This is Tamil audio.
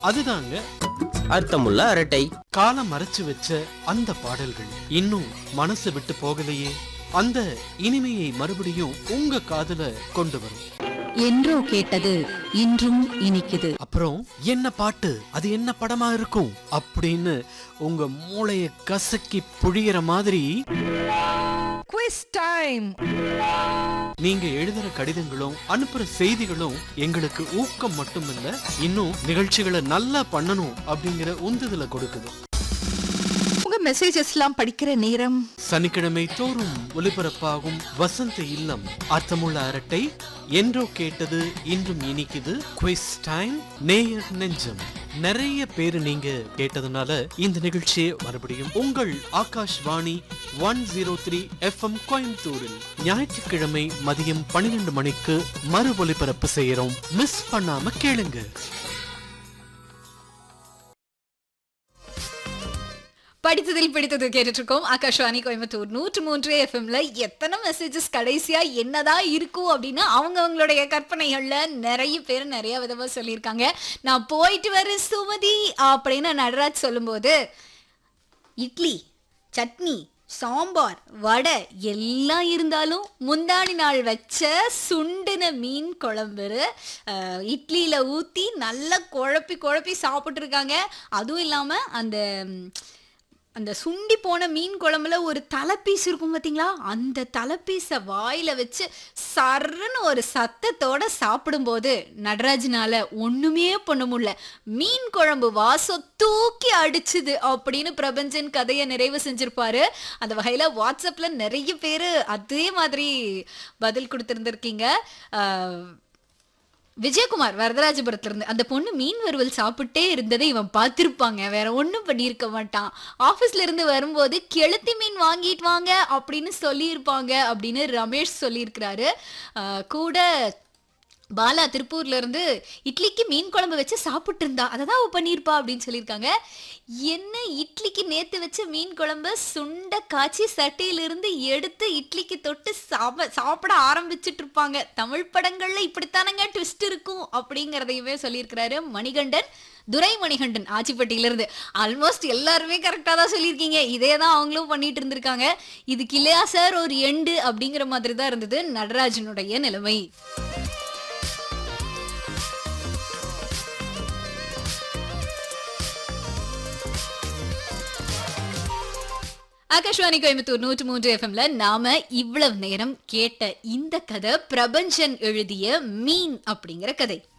அதுதாங்க அர்த்தமுள்ள அரட்டை காலம் மறைச்சு வச்ச அந்த பாடல்கள் இன்னும் மனசு விட்டு போகலையே அந்த இனிமையை மறுபடியும் உங்க காதுல கொண்டு வரும் என்றோ கேட்டது இன்றும் இனிக்குது அப்புறம் என்ன பாட்டு அது என்ன படமா இருக்கும் அப்படின்னு உங்க மூளைய கசக்கி புழியிற மாதிரி குவிஸ் டைம் நீங்க எழுதுற கடிதங்களும் அனுப்புற செய்திகளும் எங்களுக்கு ஊக்கம் மட்டுமில்ல இன்னும் நிகழ்ச்சிகளை நல்லா பண்ணணும் அப்படிங்கிற உந்துதலை கொடுக்குது உங்க மெசேஜஸ்லாம் படிக்கிற நேரம் சனிக்கிழமை தோறும் ஒலிபரப்பாகும் வசந்த இல்லம் அர்த்தமுள்ள அரட்டை என்றோ கேட்டது இன்றும் இனிக்குது குவிஸ் டைம் நேயர் நெஞ்சம் நிறைய பேரு நீங்க கேட்டதுனால இந்த நிகழ்ச்சியை மறுபடியும் உங்கள் Akashvani one zero three FM கோயம்புத்தூரில் ஞாயிற்றுக்கிழமை மதியம் பன்னிரெண்டு மணிக்கு மறு ஒலிபரப்பு செய்யறோம் மிஸ் பண்ணாம கேளுங்க படித்ததில் பிடித்தது கேட்டுட்டு இருக்கோம் ஆகாஷ்வாணி கோயம்புத்தூர் நூற்று மூன்று எஃப்எம்ல எத்தனை மெசேஜஸ் கடைசியா என்னதான் இருக்கும் அப்படின்னு அவங்க அவங்களுடைய கற்பனைகள்ல நிறைய பேர் நிறைய விதமா சொல்லியிருக்காங்க நான் போயிட்டு வர சுமதி அப்படின்னு நடராஜ் சொல்லும்போது இட்லி சட்னி சாம்பார் வடை எல்லாம் இருந்தாலும் முந்தானி நாள் வச்ச சுண்டின மீன் குழம்பு அஹ், இட்லியில ஊத்தி நல்லா குழப்பி குழப்பி சாப்பிட்டு இருக்காங்க அதுவும் இல்லாம அந்த ம், அந்த சுண்டி போன மீன் குழம்புல ஒரு தலைப்பீஸ் இருக்கும் பார்த்தீங்களா அந்த தலைப்பீஸை வாயில வச்சு சர்ன்னு ஒரு சத்தத்தோட சாப்பிடும்போது நடராஜனால ஒண்ணுமே பண்ண முடியல மீன் குழம்பு வாசம் தூக்கி அடிச்சுது அப்படின்னு பிரபஞ்சன் கதையை நிறைவு செஞ்சிருப்பாரு அந்த வகையில வாட்ஸ்அப்ல நிறைய பேர் அதே மாதிரி பதில் கொடுத்துருந்துருக்கீங்க ஆஹ் விஜயகுமார் வரதராஜபுரத்துல இருந்து அந்த பொண்ணு மீன் வறுவல் சாப்பிட்டே இருந்ததை இவன் பார்த்திருப்பாங்க வேற ஒண்ணும் பண்ணியிருக்க மாட்டான் ஆபீஸ்ல இருந்து வரும்போது கெளுத்தி மீன் வாங்கிட்டு வாங்க அப்படின்னு சொல்லியிருப்பாங்க அப்படின்னு ரமேஷ் சொல்லியிருக்கிறாரு ஆஹ் கூட பாலா திருப்பூர்ல இருந்து இட்லிக்கு மீன் குழம்பு வச்சு சாப்பிட்டு இருந்தா அதை தான் அவ பண்ணியிருப்பா அப்படின்னு சொல்லியிருக்காங்க என்ன இட்லிக்கு நேத்து வச்ச மீன் குழம்ப சுண்ட காய்ச்சி சட்டியிலிருந்து எடுத்து இட்லிக்கு தொட்டு சாப்ப சாப்பிட ஆரம்பிச்சிட்டு இருப்பாங்க தமிழ் படங்கள்ல இப்படித்தானங்க ட்விஸ்ட் இருக்கும் அப்படிங்கிறதையுமே சொல்லியிருக்கிறாரு மணிகண்டன் துரை மணிகண்டன் ஆச்சிப்பட்டியிலிருந்து ஆல்மோஸ்ட் எல்லாருமே கரெக்டாக தான் சொல்லியிருக்கீங்க இதே தான் அவங்களும் பண்ணிட்டு இருந்திருக்காங்க இதுக்கு இல்லையா சார் ஒரு எண்டு அப்படிங்கிற மாதிரி தான் இருந்தது நடராஜனுடைய நிலைமை ஆகாஷ்வாணி கோயம்புத்தூர் நூற்று மூன்று எஃப்எம்ல நாம இவ்வளவு நேரம் கேட்ட இந்த கதை பிரபஞ்சன் எழுதிய மீன் அப்படிங்கிற கதை